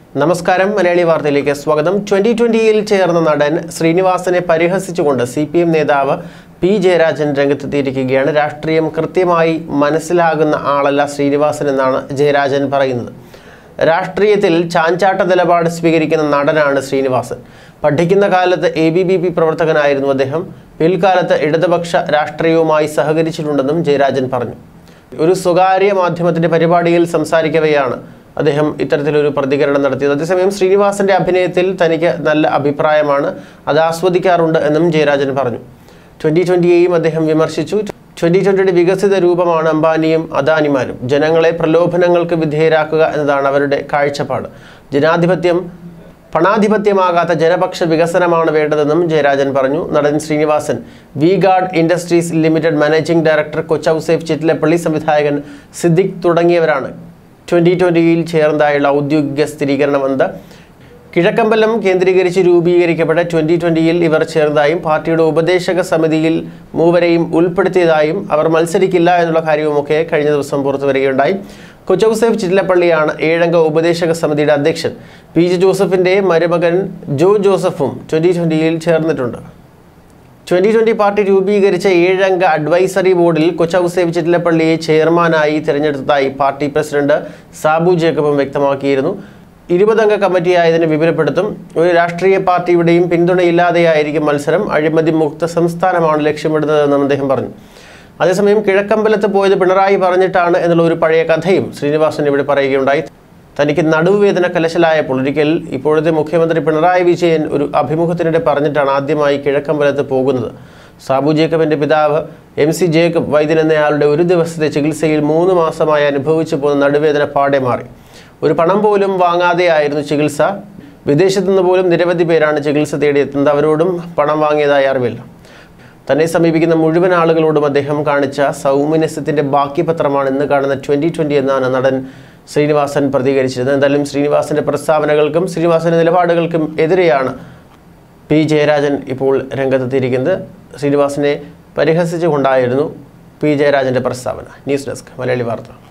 നമസ്കാരം മലയാളി വാർത്തയിലേക്ക് സ്വാഗതം ട്വന്റി ട്വന്റിയിൽ ചേർന്ന നടൻ ശ്രീനിവാസനെ പരിഹസിച്ചുകൊണ്ട് സി പി എം നേതാവ് പി ജയരാജൻ രംഗത്തെത്തിയിരിക്കുകയാണ് രാഷ്ട്രീയം കൃത്യമായി മനസ്സിലാകുന്ന ആളല്ല ശ്രീനിവാസൻ എന്നാണ് ജയരാജൻ പറയുന്നത് രാഷ്ട്രീയത്തിൽ ചാഞ്ചാട്ട നിലപാട് സ്വീകരിക്കുന്ന നടനാണ് ശ്രീനിവാസൻ പഠിക്കുന്ന കാലത്ത് എ ബി ബി പി പ്രവർത്തകനായിരുന്നു അദ്ദേഹം പിൽക്കാലത്ത് ഇടതുപക്ഷ രാഷ്ട്രീയവുമായി സഹകരിച്ചിട്ടുണ്ടെന്നും ജയരാജൻ പറഞ്ഞു ഒരു സ്വകാര്യ മാധ്യമത്തിന്റെ പരിപാടിയിൽ സംസാരിക്കവെയാണ് അദ്ദേഹം ഇത്തരത്തിലൊരു പ്രതികരണം നടത്തിയത് അതേസമയം ശ്രീനിവാസന്റെ അഭിനയത്തിൽ തനിക്ക് നല്ല അഭിപ്രായമാണ് അത് ആസ്വദിക്കാറുണ്ട് എന്നും ജയരാജൻ പറഞ്ഞു ട്വന്റി ട്വന്റിയെയും അദ്ദേഹം വിമർശിച്ചു ട്വന്റി ട്വന്റിയുടെ വികസിത രൂപമാണ് അംബാനിയും അദാനിമാരും ജനങ്ങളെ പ്രലോഭനങ്ങൾക്ക് വിധേയരാക്കുക എന്നതാണ് അവരുടെ കാഴ്ചപ്പാട് ജനാധിപത്യം പണാധിപത്യമാകാത്ത ജനപക്ഷ വികസനമാണ് വേണ്ടതെന്നും ജയരാജൻ പറഞ്ഞു നടൻ Sreenivasan V guard industries limited managing director Kochouseph Chittilappally സംവിധായകൻ സിദ്ദിഖ് തുടങ്ങിയവരാണ് ട്വൻ്റി ട്വൻ്റിയിൽ ചേർന്നതായുള്ള ഔദ്യോഗിക സ്ഥിരീകരണമെന്നത് കിഴക്കമ്പലം കേന്ദ്രീകരിച്ച് രൂപീകരിക്കപ്പെട്ട ട്വൻ്റി ട്വൻ്റിയിൽ ഇവർ ചേർന്നതായും പാർട്ടിയുടെ ഉപദേശക സമിതിയിൽ മൂവരെയും ഉൾപ്പെടുത്തിയതായും അവർ മത്സരിക്കില്ല എന്നുള്ള കാര്യവുമൊക്കെ കഴിഞ്ഞ ദിവസം പുറത്തു വരികയുണ്ടായി കൊച്ചൌസേഫ് ചിറ്റിലപ്പള്ളിയാണ് ഏഴംഗ ഉപദേശക സമിതിയുടെ അധ്യക്ഷൻ പി ജെ ജോസഫിൻ്റെ മരുമകൻ ജോ ജോസഫും ട്വൻ്റി ട്വൻ്റിയിൽ ചേർന്നിട്ടുണ്ട് ട്വൻ്റി ട്വൻ്റി പാർട്ടി രൂപീകരിച്ച ഏഴംഗ അഡ്വൈസറി ബോർഡിൽ കൊച്ചൌസേവ് ചിറ്റിലപ്പള്ളിയെ ചെയർമാനായി തിരഞ്ഞെടുത്തതായി പാർട്ടി പ്രസിഡന്റ് സാബു ജേക്കബും വ്യക്തമാക്കിയിരുന്നു ഇരുപതംഗ കമ്മിറ്റിയായതിന് വിപുലപ്പെടുത്തും ഒരു രാഷ്ട്രീയ പാർട്ടിയുടെയും പിന്തുണയില്ലാതെയായിരിക്കും മത്സരം അഴിമതി മുക്ത സംസ്ഥാനമാണ് ലക്ഷ്യമിടുന്നതെന്നും അദ്ദേഹം പറഞ്ഞു അതേസമയം കിഴക്കമ്പലത്ത് പോയത് പിണറായി പറഞ്ഞിട്ടാണ് എന്നുള്ള ഒരു പഴയ കഥയും ശ്രീനിവാസൻ ഇവിടെ പറയുകയുണ്ടായി തനിക്ക് നടുവുവേദന കലശലായപ്പോൾ ഒരിക്കൽ ഇപ്പോഴത്തെ മുഖ്യമന്ത്രി പിണറായി വിജയൻ ഒരു അഭിമുഖത്തിനിടെ പറഞ്ഞിട്ടാണ് ആദ്യമായി കിഴക്കമ്പലത്ത് പോകുന്നത് സാബു ജേക്കബിന്റെ പിതാവ് എം സി ജേക്കബ് വൈദ്യൻ എന്നയാളുടെ ഒരു ദിവസത്തെ ചികിത്സയിൽ മൂന്ന് മാസമായി അനുഭവിച്ചു പോകുന്ന നടുവേദന പാടെ മാറി ഒരു പണം പോലും വാങ്ങാതെയായിരുന്നു ചികിത്സ വിദേശത്തു നിന്ന് പോലും നിരവധി പേരാണ് ചികിത്സ തേടിയെത്തുന്നത് അവരോടും പണം വാങ്ങിയതായി അറിവില്ല തന്നെ സമീപിക്കുന്ന മുഴുവൻ ആളുകളോടും അദ്ദേഹം കാണിച്ച സൗമനസ്യത്തിന്റെ ബാക്കി പത്രമാണ് ഇന്ന് കാണുന്ന ട്വന്റി ട്വന്റി എന്നാണ് നടൻ ശ്രീനിവാസൻ പ്രതികരിച്ചിരുന്നത് എന്തായാലും ശ്രീനിവാസന്റെ പ്രസ്താവനകൾക്കും ശ്രീനിവാസന്റെ നിലപാടുകൾക്കും എതിരെയാണ് പി ജയരാജൻ ഇപ്പോൾ രംഗത്തെത്തിയിരിക്കുന്നത് ശ്രീനിവാസനെ പരിഹസിച്ചുകൊണ്ടായിരുന്നു പി ജയരാജന്റെ പ്രസ്താവന ന്യൂസ് ഡെസ്ക് മലയാളി വാർത്ത